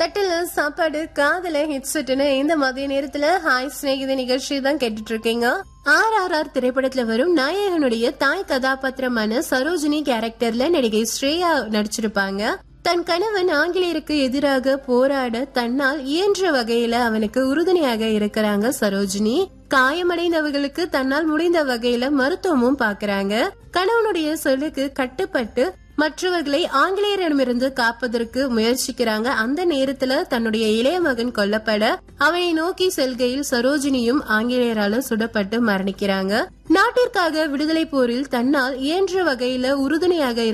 தட்டுல சாப்பாடு காதல ஹெட்செட்னு இந்த மதிய நேரத்துல ஹாய் சிநேகித நிகழ்ச்சி தான் கேட்டுட்டு இருக்கீங்க ஆர் ஆர் ஆர் திரைப்படத்துல வரும் நாயகனுடைய தாய் கதாபாத்திரமான சரோஜினி கேரக்டர்ல நடிகை ஸ்ரேயா நடிச்சிருப்பாங்க தன் கணவன் ஆங்கிலேயருக்கு எதிராக போராட தன்னால் இயன்ற வகையில அவனுக்கு உறுதுணையாக இருக்கிறாங்க சரோஜினி காயமடைந்தவர்களுக்கு தன்னால் முடிந்த வகையில மருத்துவமும் பாக்குறாங்க கணவனுடைய சொல்லுக்கு கட்டுப்பட்டு மற்றவர்களை ஆங்கிலேயரிடமிருந்து காப்பதற்கு முயற்சிக்கிறாங்க அந்த நேரத்துல தன்னுடைய இளைய மகன் கொல்லப்பட அவனை நோக்கி செல்கையில் சரோஜினியும் ஆங்கிலேயரால சுடப்பட்டு மரணிக்கிறாங்க நாட்டிற்காக விடுதலை போரில் தன்னால் இயன்ற வகையில உறுதுணையாக